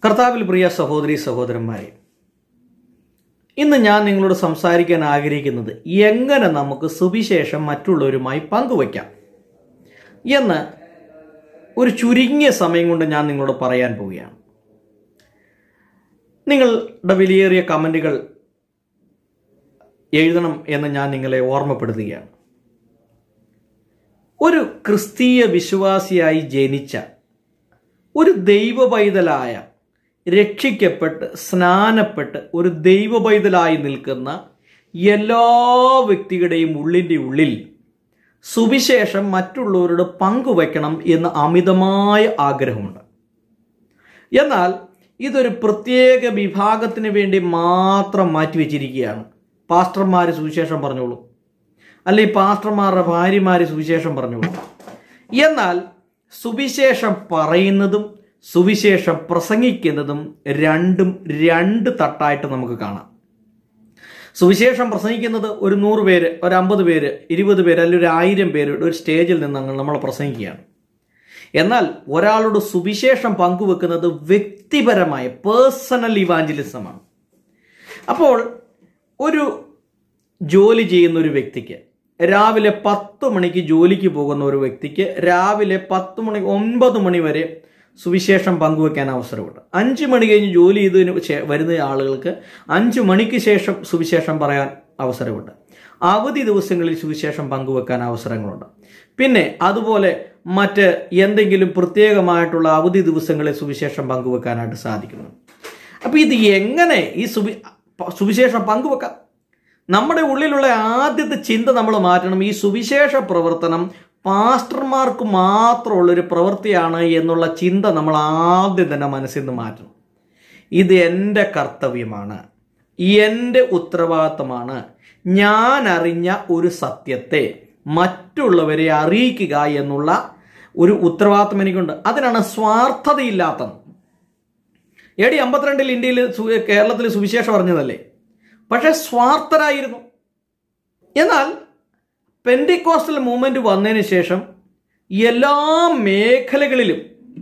കർത്താവിൽ പ്രിയ സഹോദരി സഹോദരന്മാരെ ഇന്ന് ഞാൻ നിങ്ങളോട് സംസാരിക്കാൻ ആഗ്രഹിക്കുന്നത് എങ്ങനെ നമുക്ക് സുവിശേഷം മറ്റുള്ളവരുമായി പങ്കുവയ്ക്കാം എന്ന് ഒരു ചുരുങ്ങിയ സമയം കൊണ്ട് ഞാൻ നിങ്ങളോട് പറയാൻ പോവുകയാണ് നിങ്ങളുടെ വിലയേറിയ കമൻറ്റുകൾ എഴുതണം എന്ന് ഞാൻ നിങ്ങളെ ഓർമ്മപ്പെടുത്തുകയാണ് ഒരു ക്രിസ്തീയ വിശ്വാസിയായി ജനിച്ച ഒരു ദൈവ പൈതലായ രക്ഷിക്കപ്പെട്ട് സ്നാനപ്പെട്ട് ഒരു ദൈവ പൈതലായി നിൽക്കുന്ന എല്ലാ വ്യക്തികളുടെയും ഉള്ളിൻ്റെ ഉള്ളിൽ സുവിശേഷം മറ്റുള്ളവരോട് പങ്കുവയ്ക്കണം എന്ന് അമിതമായ ആഗ്രഹമുണ്ട് എന്നാൽ ഇതൊരു പ്രത്യേക വിഭാഗത്തിന് വേണ്ടി മാത്രം മാറ്റിവെച്ചിരിക്കുകയാണ് പാസ്റ്റർമാർ സുവിശേഷം പറഞ്ഞോളൂ അല്ലെങ്കിൽ പാസ്റ്റർമാരുടെ ഭാര്യമാർ സുവിശേഷം പറഞ്ഞോളൂ എന്നാൽ സുവിശേഷം പറയുന്നതും സുവിശേഷം പ്രസംഗിക്കുന്നതും രണ്ടും രണ്ട് തട്ടായിട്ട് നമുക്ക് കാണാം സുവിശേഷം പ്രസംഗിക്കുന്നത് ഒരു നൂറ് പേര് ഒരു അമ്പത് പേര് ഇരുപത് പേര് അല്ലെങ്കിൽ ഒരു ആയിരം പേര് ഒരു സ്റ്റേജിൽ നിന്ന് അങ്ങ് നമ്മൾ പ്രസംഗിക്കുകയാണ് എന്നാൽ ഒരാളോട് സുവിശേഷം പങ്കുവെക്കുന്നത് വ്യക്തിപരമായ പേഴ്സണൽ ഇവാഞ്ചലിസമാണ് അപ്പോൾ ഒരു ജോലി ചെയ്യുന്ന ഒരു വ്യക്തിക്ക് രാവിലെ പത്ത് മണിക്ക് ജോലിക്ക് പോകുന്ന ഒരു വ്യക്തിക്ക് രാവിലെ പത്ത് മണി ഒൻപത് മണി വരെ സുവിശേഷം പങ്കുവെക്കാൻ അവസരമുണ്ട് അഞ്ച് മണി കഴിഞ്ഞ് ജോലി ചെയ്തതിന് ശേ- വരുന്ന ആളുകൾക്ക് അഞ്ച് മണിക്ക് ശേഷം സുവിശേഷം പറയാൻ അവസരമുണ്ട് അവധി ദിവസങ്ങളിൽ സുവിശേഷം പങ്കുവെക്കാൻ അവസരങ്ങളുണ്ട് പിന്നെ അതുപോലെ മറ്റ് എന്തെങ്കിലും പ്രത്യേകമായിട്ടുള്ള അവധി ദിവസങ്ങളിൽ സുവിശേഷം പങ്കുവെക്കാനായിട്ട് സാധിക്കുന്നു അപ്പോൾ ഇത് എങ്ങനെ ഈ സുവി സുവിശേഷം പങ്കുവെക്കാം നമ്മുടെ ഉള്ളിലുള്ള ആദ്യത്തെ ചിന്ത നമ്മൾ മാറ്റണം ഈ സുവിശേഷ പ്രവർത്തനം പാസ്റ്റർമാർക്ക് മാത്രമുള്ളൊരു പ്രവൃത്തിയാണ് എന്നുള്ള ചിന്ത നമ്മൾ ആദ്യം തന്നെ മനസ്സിൽ നിന്ന് മാറ്റണം ഇത് എൻ്റെ കർത്തവ്യമാണ് എൻ്റെ ഉത്തരവാദിത്തമാണ് ഞാൻ അറിഞ്ഞ ഒരു സത്യത്തെ മറ്റുള്ളവരെ അറിയിക്കുക എന്നുള്ള ഒരു ഉത്തരവാദിത്തം എനിക്കുണ്ട് അതിനാണ് സ്വാർത്ഥതയില്ലാത്തത് എ ഡി അമ്പത്തിരണ്ടിൽ ഇന്ത്യയിൽ സു- കേരളത്തിൽ സുവിശേഷം പറഞ്ഞതല്ലേ പക്ഷെ സ്വാർത്ഥരായിരുന്നു എന്നാൽ പെൻഡിക്കോസ്റ്റൽ മൂവ്മെന്റ് വന്നതിന് ശേഷം എല്ലാ മേഖലകളിലും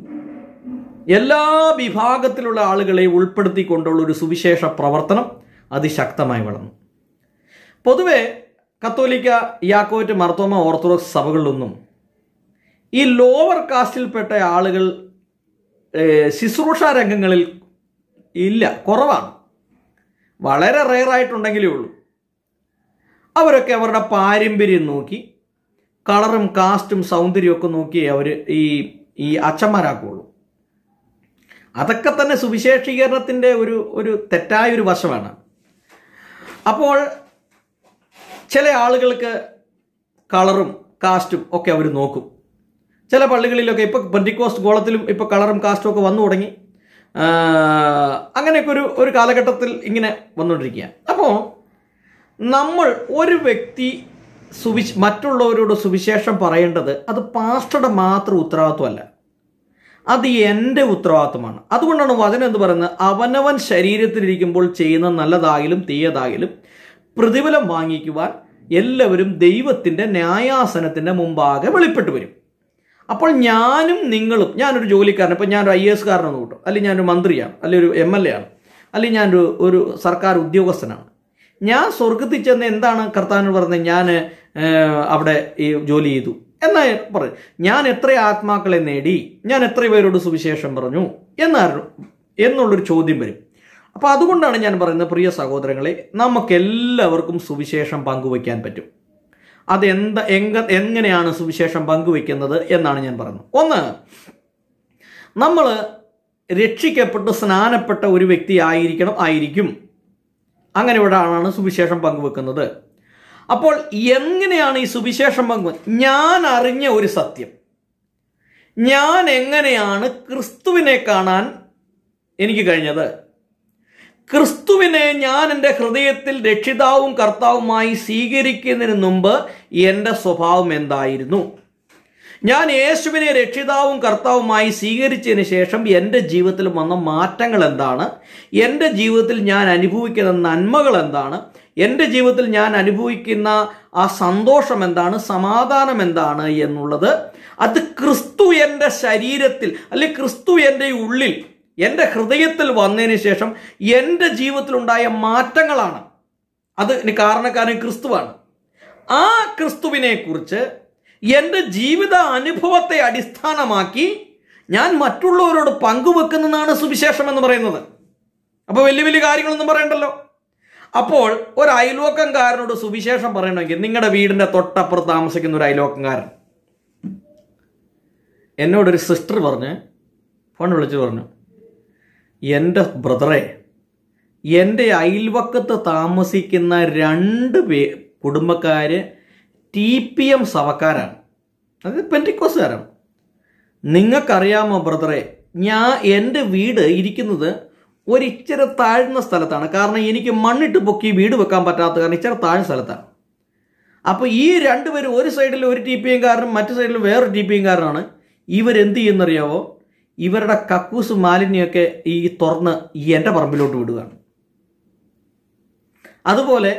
എല്ലാ വിഭാഗത്തിലുള്ള ആളുകളെ ഉൾപ്പെടുത്തിക്കൊണ്ടുള്ള ഒരു സുവിശേഷ പ്രവർത്തനം അതിശക്തമായി വളർന്നു പൊതുവെ കത്തോലിക്ക യാക്കോറ്റ് മർത്തോമ ഓർത്തഡോക്സ് സഭകളിലൊന്നും ഈ ലോവർ കാസ്റ്റിൽപ്പെട്ട ആളുകൾ ഏഹ്, ശുശ്രൂഷ രംഗങ്ങളിൽ ഇല്ല കുറവാണ് വളരെ റെയറായിട്ടുണ്ടെങ്കിലേ ഉള്ളൂ അവരൊക്കെ അവരുടെ പാരമ്പര്യം നോക്കി കളറും കാസ്റ്റും സൗന്ദര്യവും ഒക്കെ നോക്കി അവർ ഈ ഈ അച്ഛന്മാരാക്കുള്ളൂ അതൊക്കെ തന്നെ സുവിശേഷീകരണത്തിൻ്റെ ഒരു ഒരു തെറ്റായ ഒരു വശമാണ് അപ്പോൾ ചില ആളുകൾക്ക് കളറും കാസ്റ്റും ഒക്കെ അവർ നോക്കും ചില പള്ളികളിലൊക്കെ ഇപ്പോൾ പെന്റിക്കോസ്റ്റ് ഗോളത്തിലും ഇപ്പോൾ കളറും കാസ്റ്റും ഒക്കെ വന്നു തുടങ്ങി ആ, അങ്ങനെയൊക്കെ ഒരു ഒരു കാലഘട്ടത്തിൽ ഇങ്ങനെ വന്നുകൊണ്ടിരിക്കുക അപ്പോൾ നമ്മൾ ഒരു വ്യക്തി സുവിശ് മറ്റുള്ളവരോട് സുവിശേഷം പറയേണ്ടത് അത് പാസ്റ്ററുടെ മാത്രം ഉത്തരവാദിത്വമല്ല അത് എൻ്റെ ഉത്തരവാദിത്വമാണ് അതുകൊണ്ടാണ് വചനം എന്ന് പറയുന്നത് അവനവൻ ശരീരത്തിലിരിക്കുമ്പോൾ ചെയ്യുന്ന നല്ലതായാലും തീയതായാലും പ്രതിഫലം വാങ്ങിക്കുവാൻ എല്ലാവരും ദൈവത്തിൻ്റെ ന്യായാസനത്തിൻ്റെ മുമ്പാകെ വെളിപ്പെട്ടു വരും അപ്പോൾ ഞാനും നിങ്ങളും ഞാനൊരു ജോലിക്കാരൻ ഇപ്പം ഞാനൊരു ഐ എസ് കാരനെന്ന് കൂട്ടും അല്ലെങ്കിൽ ഞാനൊരു മന്ത്രിയാണ് അല്ലെങ്കിൽ ഒരു എം എൽ എ ആണ് അല്ലെങ്കിൽ ഞാനൊരു ഒരു സർക്കാർ ഉദ്യോഗസ്ഥനാണ് ഞാൻ സ്വർഗത്തിൽ ചെന്ന് എന്താണ് കർത്താവിന് പറഞ്ഞത് ഞാൻ അവിടെ ഈ ജോലി ചെയ്തു എന്നാ പറയും ഞാൻ എത്ര ആത്മാക്കളെ നേടി ഞാൻ എത്ര പേരോട് സുവിശേഷം പറഞ്ഞു എന്നായിരുന്നു എന്നുള്ളൊരു ചോദ്യം വരും അപ്പോൾ അതുകൊണ്ടാണ് ഞാൻ പറയുന്നത് പ്രിയ സഹോദരങ്ങളെ നമുക്കെല്ലാവർക്കും സുവിശേഷം പങ്കുവയ്ക്കാൻ പറ്റും അതെന്ത എങ്ക എങ്ങനെയാണ് സുവിശേഷം പങ്കുവെക്കുന്നത് എന്നാണ് ഞാൻ പറയുന്നത് ഒന്ന് നമ്മൾ രക്ഷിക്കപ്പെട്ട് സ്നാനപ്പെട്ട ഒരു വ്യക്തി ആയിരിക്കണം ആയിരിക്കും അങ്ങനെ ഒരാളാണ് സുവിശേഷം പങ്കുവെക്കുന്നത് അപ്പോൾ എങ്ങനെയാണ് ഈ സുവിശേഷം പങ്കു ഞാൻ അറിഞ്ഞ ഒരു സത്യം ഞാൻ എങ്ങനെയാണ് ക്രിസ്തുവിനെ കാണാൻ എനിക്ക് കഴിഞ്ഞത് ക്രിസ്തുവിനെ ഞാൻ എൻ്റെ ഹൃദയത്തിൽ രക്ഷിതാവും കർത്താവുമായി സ്വീകരിക്കുന്നതിന് മുമ്പ് എൻ്റെ സ്വഭാവം എന്തായിരുന്നു ഞാൻ യേശുവിനെ രക്ഷിതാവും കർത്താവുമായി സ്വീകരിച്ചതിന് ശേഷം എൻ്റെ ജീവിതത്തിൽ വന്ന മാറ്റങ്ങൾ എന്താണ് എൻ്റെ ജീവിതത്തിൽ ഞാൻ അനുഭവിക്കുന്ന നന്മകൾ എന്താണ് എൻ്റെ ജീവിതത്തിൽ ഞാൻ അനുഭവിക്കുന്ന ആ സന്തോഷം എന്താണ് സമാധാനം എന്താണ് എന്നുള്ളത് അത് ക്രിസ്തു എൻ്റെ ശരീരത്തിൽ അല്ലെങ്കിൽ ക്രിസ്തു എൻ്റെ ഉള്ളിൽ എൻ്റെ ഹൃദയത്തിൽ വന്നതിന് ശേഷം എൻ്റെ ജീവിതത്തിലുണ്ടായ മാറ്റങ്ങളാണ് അത് ഇനി കാരണക്കാരൻ ക്രിസ്തുവാണ് ആ ക്രിസ്തുവിനെ കുറിച്ച് എൻ്റെ ജീവിത അനുഭവത്തെ അടിസ്ഥാനമാക്കി ഞാൻ മറ്റുള്ളവരോട് പങ്കുവെക്കുന്നതാണ് സുവിശേഷം എന്ന് പറയുന്നത് അപ്പോൾ വലിയ വലിയ കാര്യങ്ങളൊന്നും പറയണ്ടല്ലോ അപ്പോൾ ഒരു അയൽവക്കംകാരനോട് സുവിശേഷം പറയണമെങ്കിൽ നിങ്ങളുടെ വീടിന്റെ തൊട്ടപ്പുറത്ത് താമസിക്കുന്ന ഒരു അയൽവക്കംകാരൻ എന്നോടൊരു സിസ്റ്റർ പറഞ്ഞ് ഫോൺ വിളിച്ച് പറഞ്ഞു എൻ്റെ ബ്രദറെ എൻ്റെ അയൽവക്കത്ത് താമസിക്കുന്ന രണ്ട് പേ കുടുംബക്കാര് ടി പി എം സവക്കാരാണ് അത് പെൻറ്റിക്കോസുകാരാണ് നിങ്ങൾക്കറിയാമോ ബ്രദറെ ഞാൻ എൻ്റെ വീട് ഇരിക്കുന്നത് ഒരു ഇച്ചിരി താഴ്ന്ന സ്ഥലത്താണ് കാരണം എനിക്ക് മണ്ണിട്ട് പൊക്കി വീട് വെക്കാൻ പറ്റാത്ത കാരണം ഇച്ചിരി താഴ്ന്ന സ്ഥലത്താണ് അപ്പോൾ ഈ രണ്ടുപേരും ഒരു സൈഡിൽ ഒരു ടി പി എംകാരനും മറ്റു സൈഡിൽ വേറൊരു ടി പി എംകാരനാണ് ഇവരെന്ത് ചെയ്യുന്നറിയാവോ ഇവരുടെ കക്കൂസ് മാലിന്യമൊക്കെ ഈ തുറന്ന് ഈ എൻ്റെ പറമ്പിലോട്ട് വിടുകയാണ് അതുപോലെ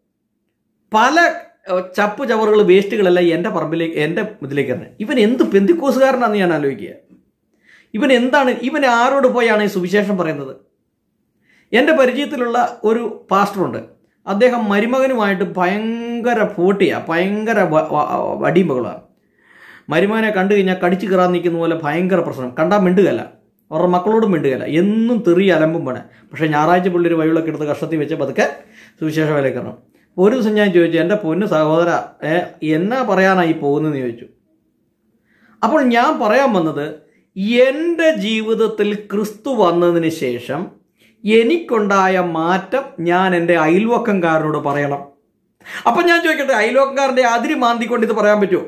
പല ഏഹ്, ചപ്പ് ചവറുകൾ വേസ്റ്റുകളെല്ലാം എൻ്റെ പറമ്പിലേക്ക് എൻ്റെ ഇതിലേക്ക് തന്നെ ഇവൻ എന്ത് പെന്തിക്കോസുകാരനാണെന്ന് ഞാൻ ആലോചിക്കുക ഇവൻ എന്താണ് ഇവൻ ആരോട് പോയാണ് ഈ സുവിശേഷം പറയുന്നത് എൻ്റെ പരിചയത്തിലുള്ള ഒരു പാസ്റ്ററുണ്ട് അദ്ദേഹം മരുമകനുമായിട്ട് ഭയങ്കര പോട്ടിയാണ് ഭയങ്കര വ- വ- വടിയും ബഹളമാണ് മരുമകനെ കണ്ടു കഴിഞ്ഞാൽ കടിച്ചു കയറാൻ നിൽക്കുന്ന പോലെ ഭയങ്കര പ്രശ്നം കണ്ടാൽ മിണ്ടുകയല്ല അവരുടെ മക്കളോടും മിണ്ടുകയല്ല എന്നും തെറി അലമ്പും വേണേ പക്ഷേ ഞായറാഴ്ച പുള്ളിയൊരു വഴികളൊക്കെ എടുത്ത് കഷ്ടത്തിൽ വെച്ച് പതുക്കെ സുവിശേഷ വേലയിൽ കയറണം ഒരു ദിവസം ഞാൻ ചോദിച്ചു എൻ്റെ പൊന്ന് സഹോദര ഏ, എന്നാ പറയാനായി പോകുന്നതെന്ന് ചോദിച്ചു അപ്പോൾ ഞാൻ പറയാൻ വന്നത് എൻ്റെ ജീവിതത്തിൽ ക്രിസ്തു വന്നതിന് ശേഷം എനിക്കുണ്ടായ മാറ്റം ഞാൻ എൻ്റെ അയൽവക്കംകാരനോട് പറയണം അപ്പം ഞാൻ ചോദിക്കട്ടെ അയൽവക്കംകാരൻ്റെ അതിരി മാന്തിക്കൊണ്ട് ഇത് പറയാൻ പറ്റുമോ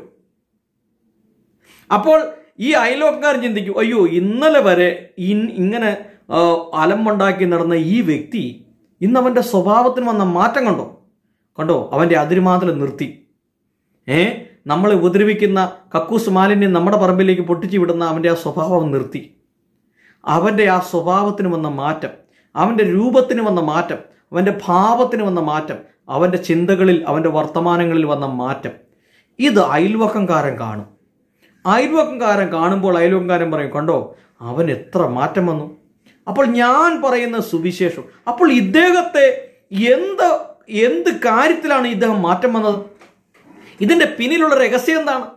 അപ്പോൾ ഈ അയൽവക്കംകാരൻ ചിന്തിക്കും അയ്യോ ഇന്നലെ വരെ ഇൻ- ഇങ്ങനെ ആ, അലമ്പുണ്ടാക്കി നടന്ന ഈ വ്യക്തി ഇന്ന് അവൻ്റെ സ്വഭാവത്തിന് വന്ന മാറ്റം കണ്ടോ കണ്ടോ അവൻ്റെ അതിരുമാതൽ നിർത്തി ഏ നമ്മളെ ഉപദ്രവിക്കുന്ന കക്കൂസ് മാലിന്യം നമ്മുടെ പറമ്പിലേക്ക് പൊട്ടിച്ചു വിടുന്ന അവൻ്റെ ആ സ്വഭാവം നിർത്തി അവൻ്റെ ആ സ്വഭാവത്തിന് വന്ന മാറ്റം അവൻ്റെ രൂപത്തിന് വന്ന മാറ്റം അവൻ്റെ ഭാവത്തിന് വന്ന മാറ്റം അവൻ്റെ ചിന്തകളിൽ അവൻ്റെ വർത്തമാനങ്ങളിൽ വന്ന മാറ്റം ഇത് അയൽവക്കംകാരൻ കാണും അയൽവക്കംകാരൻ കാണുമ്പോൾ അയൽവക്കംകാരൻ പറയും കണ്ടോ അവൻ എത്ര മാറ്റം വന്നു അപ്പോൾ ഞാൻ പറയുന്ന സുവിശേഷം അപ്പോൾ ഇദ്ദേഹത്തെ എന്ത് എന്ത് കാര്യത്തിലാണ് ഇദ്ദേഹം മാറ്റം വന്നത് ഇതിന്റെ പിന്നിലുള്ള രഹസ്യം എന്താണ്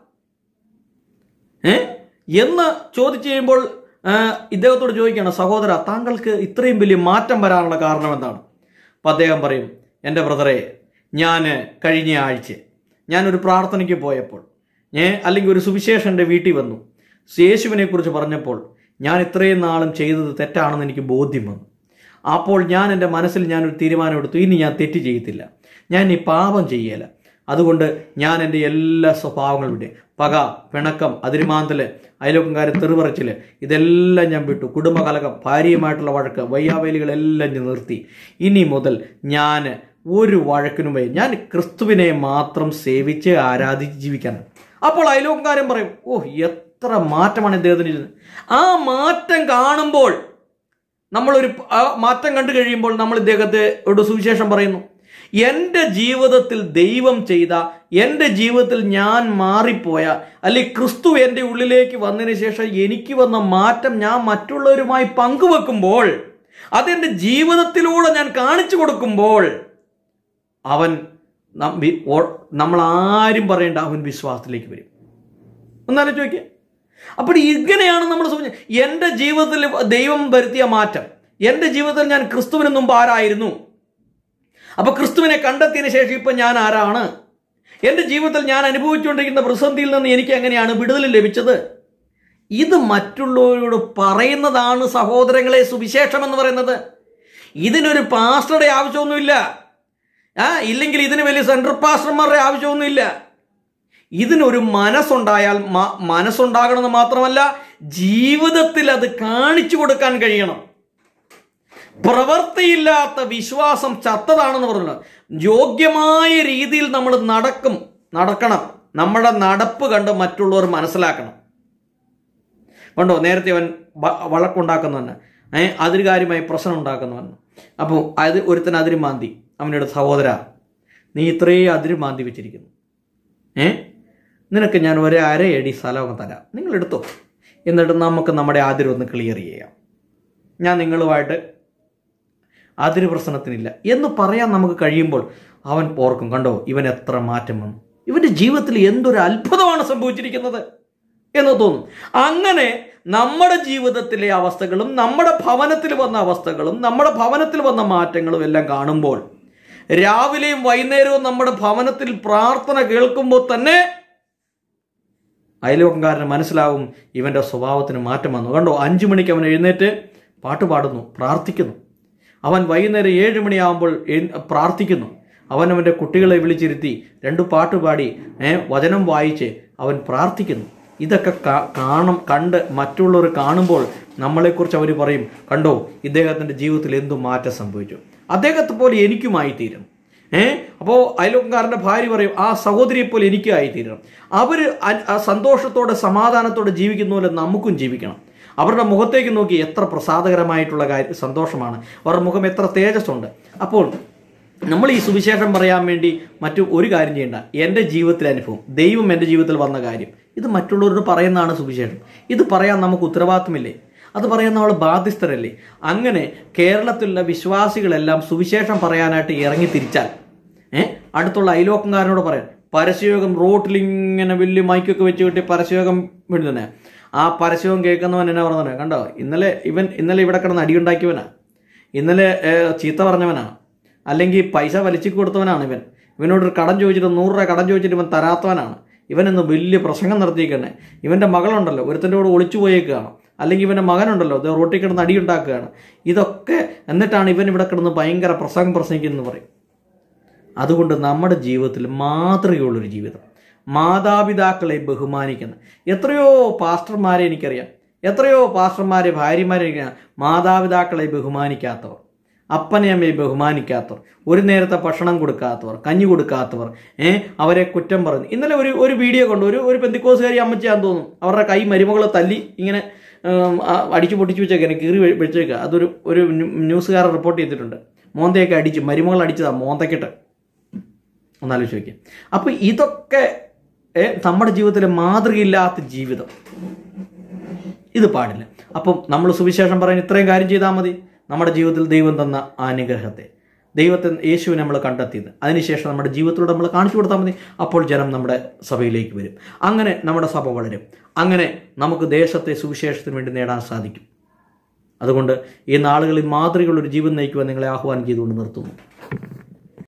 ഏ എന്ന് ചോദിച്ചു കഴിയുമ്പോൾ ആ, ഇദ്ദേഹത്തോട് ചോദിക്കുകയാണ് സഹോദര താങ്കൾക്ക് ഇത്രയും വലിയ മാറ്റം വരാനുള്ള കാരണം എന്താണ് അപ്പം അദ്ദേഹം പറയും എൻ്റെ ബ്രദറെ ഞാൻ കഴിഞ്ഞ ആഴ്ച ഞാനൊരു പ്രാർത്ഥനയ്ക്ക് പോയപ്പോൾ ഏ അല്ലെങ്കിൽ ഒരു സുവിശേഷം എൻ്റെ വീട്ടിൽ വന്നു യേശുവിനെ കുറിച്ച് പറഞ്ഞപ്പോൾ ഞാൻ ഇത്രയും നാളും ചെയ്തത് തെറ്റാണെന്ന് എനിക്ക് ബോധ്യം വന്നു അപ്പോൾ ഞാൻ എൻ്റെ മനസ്സിൽ ഞാനൊരു തീരുമാനമെടുത്തു ഇനി ഞാൻ തെറ്റ് ചെയ്യത്തില്ല ഞാൻ ഈ പാപം ചെയ്യല അതുകൊണ്ട് ഞാൻ എൻ്റെ എല്ലാ സ്വഭാവങ്ങളും വിട്ടു പക പിണക്കം അതിരുമാന്തല് അയലോക്കംകാരെ തെറിപറച്ചില് ഇതെല്ലാം ഞാൻ വിട്ടു കുടുംബകലകം ഭാര്യയുമായിട്ടുള്ള വഴക്ക് വയ്യാവേലികളെല്ലാം ഞാൻ നിർത്തി ഇനി മുതൽ ഞാൻ ഒരു വഴക്കിനും വയ്യ ഞാൻ ക്രിസ്തുവിനെ മാത്രം സേവിച്ച് ആരാധിച്ച് ജീവിക്കാനാണ് അപ്പോൾ അയലോക്കംകാരൻ പറയും ഓ എത്ര മാറ്റമാണ് ഇദ്ദേഹത്തിന് ചെയ്തത് ആ മാറ്റം കാണുമ്പോൾ നമ്മളൊരു ആ മാറ്റം കണ്ടു കഴിയുമ്പോൾ നമ്മൾ ഇദ്ദേഹത്തെ ഒരു സുവിശേഷം പറയുന്നു എൻ്റെ ജീവിതത്തിൽ ദൈവം ചെയ്ത എൻ്റെ ജീവിതത്തിൽ ഞാൻ മാറിപ്പോയ അല്ലെങ്കിൽ ക്രിസ്തു എൻ്റെ ഉള്ളിലേക്ക് വന്നതിന് ശേഷം എനിക്ക് വന്ന മാറ്റം ഞാൻ മറ്റുള്ളവരുമായി പങ്കുവെക്കുമ്പോൾ അതെൻ്റെ ജീവിതത്തിലൂടെ ഞാൻ കാണിച്ചു കൊടുക്കുമ്പോൾ അവൻ നം- വി- ഓ- നമ്മൾ ആരും പറയേണ്ട അവൻ വിശ്വാസത്തിലേക്ക് വരും ഒന്നാലും ചോദിക്കുക അപ്പോൾ ഇങ്ങനെയാണ് നമ്മൾ സൂചി- എൻ്റെ ജീവിതത്തിൽ ദൈവം വരുത്തിയ മാറ്റം എൻ്റെ ജീവിതത്തിൽ ഞാൻ ക്രിസ്തുവിന് മുമ്പ് ആരായിരുന്നു അപ്പൊ ക്രിസ്തുവിനെ കണ്ടെത്തിയതിന് ശേഷം ഇപ്പൊ ഞാൻ ആരാണ് എൻ്റെ ജീവിതത്തിൽ ഞാൻ അനുഭവിച്ചുകൊണ്ടിരിക്കുന്ന പ്രതിസന്ധിയിൽ നിന്ന് എനിക്ക് എങ്ങനെയാണ് വിടുതൽ ലഭിച്ചത് ഇത് മറ്റുള്ളവരോട് പറയുന്നതാണ് സഹോദരങ്ങളെ സുവിശേഷം എന്ന് പറയുന്നത് ഇതിനൊരു പാസ്റ്ററുടെ ആവശ്യമൊന്നുമില്ല ആ ഇല്ലെങ്കിൽ ഇതിന് വലിയ സെൻട്രൽ പാസ്റ്റർമാരുടെ ആവശ്യമൊന്നുമില്ല ഇതിനൊരു മനസ്സുണ്ടായാൽ മ- മനസ്സുണ്ടാകണമെന്ന് മാത്രമല്ല ജീവിതത്തിൽ അത് കാണിച്ചു കൊടുക്കാൻ കഴിയണം പ്രവൃത്തിയില്ലാത്ത വിശ്വാസം ചത്തതാണെന്ന് പറഞ്ഞു യോഗ്യമായ രീതിയിൽ നമ്മൾ നടക്കും നടക്കണം നമ്മുടെ നടപ്പ് കണ്ട് മറ്റുള്ളവർ മനസ്സിലാക്കണം കണ്ടോ നേരത്തെ അവൻ വ- വഴക്കുണ്ടാക്കുന്നവന് ഏ അതിര് കാര്യമായി പ്രശ്നം ഉണ്ടാക്കുന്നവൻ അപ്പോൾ അത് ഒരുത്തൻ അതിര് മാന്തി അവനോട് സഹോദര നീ ഇത്രയും അതിര് മാന്തി വെച്ചിരിക്കുന്നു ഏ നിനക്ക് ഞാൻ ഒരു അരയടി സ്ഥലമൊക്കെ തരാം നിങ്ങൾ എടുത്തോ എന്നിട്ട് നമുക്ക് നമ്മുടെ അതിരൊന്ന് ക്ലിയർ ചെയ്യാം ഞാൻ നിങ്ങളുമായിട്ട് അതിര് പ്രശ്നത്തിനില്ല എന്ന് പറയാൻ നമുക്ക് കഴിയുമ്പോൾ അവൻ ഓർക്കും കണ്ടോ ഇവൻ എത്ര മാറ്റം വന്നു ഇവന്റെ ജീവിതത്തിൽ എന്തൊരു അത്ഭുതമാണ് സംഭവിച്ചിരിക്കുന്നത് എന്ന് തോന്നും അങ്ങനെ നമ്മുടെ ജീവിതത്തിലെ അവസ്ഥകളും നമ്മുടെ ഭവനത്തിൽ വന്ന അവസ്ഥകളും നമ്മുടെ ഭവനത്തിൽ വന്ന മാറ്റങ്ങളും എല്ലാം കാണുമ്പോൾ രാവിലെയും വൈകുന്നേരവും നമ്മുടെ ഭവനത്തിൽ പ്രാർത്ഥന കേൾക്കുമ്പോൾ തന്നെ അയൽവക്കംകാരന് മനസ്സിലാവും ഇവന്റെ സ്വഭാവത്തിന് മാറ്റം വന്നു കണ്ടോ അഞ്ചു മണിക്ക് അവൻ എഴുന്നേറ്റ് പാട്ട് പാടുന്നു പ്രാർത്ഥിക്കുന്നു അവൻ വൈകുന്നേരം ഏഴ് മണിയാകുമ്പോൾ എഴ്- പ്രാർത്ഥിക്കുന്നു അവൻ അവൻ്റെ കുട്ടികളെ വിളിച്ചിരുത്തി രണ്ട് പാട്ട് പാടി ഏ, വചനം വായിച്ച് അവൻ പ്രാർത്ഥിക്കുന്നു ഇതൊക്കെ കാ- കാണും കണ്ട് മറ്റുള്ളവർ കാണുമ്പോൾ നമ്മളെക്കുറിച്ച് അവർ പറയും കണ്ടോ ഇദ്ദേഹത്തിൻ്റെ ജീവിതത്തിൽ എന്തു മാറ്റം സംഭവിച്ചു അദ്ദേഹത്തെ പോലെ എനിക്കുമായി തീരും ഏ അപ്പോൾ അയൽവക്കാരൻ്റെ ഭാര്യ പറയും ആ സഹോദരിയെ പോലെ എനിക്കും ആയിത്തീരണം അവർ സന്തോഷത്തോടെ സമാധാനത്തോടെ ജീവിക്കുന്ന പോലെ നമുക്കും ജീവിക്കണം അവരുടെ മുഖത്തേക്ക് നോക്കി എത്ര പ്രസാദകരമായിട്ടുള്ള കാര്യം സന്തോഷമാണ് അവരുടെ മുഖം എത്ര തേജസ്സുണ്ട് അപ്പോൾ നമ്മൾ ഈ സുവിശേഷം പറയാൻ വേണ്ടി മറ്റു ഒരു കാര്യം ചെയ്യേണ്ട എൻ്റെ ജീവിതത്തിലെ അനുഭവം ദൈവം എൻ്റെ ജീവിതത്തിൽ വന്ന കാര്യം ഇത് മറ്റുള്ളവരോട് പറയുന്നതാണ് സുവിശേഷം ഇത് പറയാൻ നമുക്ക് ഉത്തരവാദിത്തമില്ലേ അത് പറയാൻ നമ്മൾ ബാധ്യസ്ഥരല്ലേ അങ്ങനെ കേരളത്തിലുള്ള വിശ്വാസികളെല്ലാം സുവിശേഷം പറയാനായിട്ട് ഇറങ്ങി തിരിച്ചാൽ ഏ അടുത്തുള്ള അയലോക്കംകാരനോട് പറയാം പരസ്യയോഗം റോട്ടിൽ ഇങ്ങനെ വലിയ മൈക്കൊക്കെ വെച്ച് കിട്ടി പരസ്യയോഗം വിടുന്നേ ആ പരസ്യവും കേൾക്കുന്നവൻ എന്നാ പറഞ്ഞത് കണ്ടോ ഇന്നലെ ഇവൻ ഇന്നലെ ഇവിടെ കിടന്ന് അടിയുണ്ടാക്കിയവനാ ഇന്നലെ ഏ, ചീത്ത പറഞ്ഞവനാ അല്ലെങ്കിൽ പൈസ വലിച്ചു കൊടുത്തവനാണ് ഇവൻ ഇവനോടൊരു കടം ചോദിച്ചിട്ട് നൂറ് രൂപ കടം ചോദിച്ചിട്ട് ഇവൻ തരാത്തവനാണ് ഇവനെന്ന് വലിയ പ്രസംഗം നടത്തിയേക്കണേ ഇവൻ്റെ മകളുണ്ടല്ലോ ഒരുത്തൻ്റെ കൂടെ ഒളിച്ചു പോയേക്കുകയാണ് അല്ലെങ്കിൽ ഇവൻ്റെ മകനുണ്ടല്ലോ ഇത് റോട്ടിൽ കിടന്ന് അടിയുണ്ടാക്കുകയാണ് ഇതൊക്കെ എന്നിട്ടാണ് ഇവൻ ഇവിടെ കിടന്ന് ഭയങ്കര പ്രസംഗം പ്രസംഗിക്കുന്നു പറയും അതുകൊണ്ട് നമ്മുടെ ജീവിതത്തിൽ മാതൃകയുള്ളൊരു ജീവിതം മാതാപിതാക്കളെ ബഹുമാനിക്കുന്ന എത്രയോ പാസ്റ്റർമാരെ എനിക്കറിയാം എത്രയോ പാസ്റ്റർമാരെ ഭാര്യമാരെ എനിക്കറിയാം മാതാപിതാക്കളെ ബഹുമാനിക്കാത്തവർ അപ്പനെ അമ്മയെ ബഹുമാനിക്കാത്തവർ ഒരു നേരത്തെ ഭക്ഷണം കൊടുക്കാത്തവർ കഞ്ഞി കൊടുക്കാത്തവർ ഏ അവരെ കുറ്റം പറഞ്ഞു ഇന്നലെ ഒരു ഒരു വീഡിയോ കണ്ടു ഒരു ഒരു പെന്തിക്കോസുകാരി അമ്മച്ചാന്ന് തോന്നും അവരുടെ കൈ മരുമകളെ തല്ലി ഇങ്ങനെ ഉം, ആ, അടിച്ചു പൊട്ടിച്ചു വെച്ചേക്കാൻ കീറി വെ- വെച്ചേക്കുക അതൊരു ഒരു ന്യൂ- ന്യൂസുകാരൻ റിപ്പോർട്ട് ചെയ്തിട്ടുണ്ട് മോന്തയൊക്കെ അടിച്ച് മരുമകൾ അടിച്ചതാ മോന്തക്കിട്ട് ഒന്നാലോചിച്ച് നോക്കിയാൽ അപ്പോൾ ഇതൊക്കെ ഏ, നമ്മുടെ ജീവിതത്തിലെ മാതൃകയില്ലാത്ത ജീവിതം ഇത് പാടില്ല അപ്പം നമ്മൾ സുവിശേഷം പറയാൻ ഇത്രയും കാര്യം ചെയ്താൽ മതി നമ്മുടെ ജീവിതത്തിൽ ദൈവം തന്ന ആ അനുഗ്രഹത്തെ ദൈവത്തെ യേശുവിനെ നമ്മൾ കണ്ടെത്തിയത് അതിനുശേഷം നമ്മുടെ ജീവിതത്തിലൂടെ നമ്മൾ കാണിച്ചു കൊടുത്താൽ മതി അപ്പോൾ ജനം നമ്മുടെ സഭയിലേക്ക് വരും അങ്ങനെ നമ്മുടെ സഭ വളരും അങ്ങനെ നമുക്ക് ദേശത്തെ സുവിശേഷത്തിന് വേണ്ടി നേടാൻ സാധിക്കും അതുകൊണ്ട് ഈ നാളുകളിൽ മാതൃകയുള്ള ഒരു ജീവൻ നയിക്കുവാൻ നിങ്ങളെ ആഹ്വാനം ചെയ്തുകൊണ്ട് നിർത്തുന്നു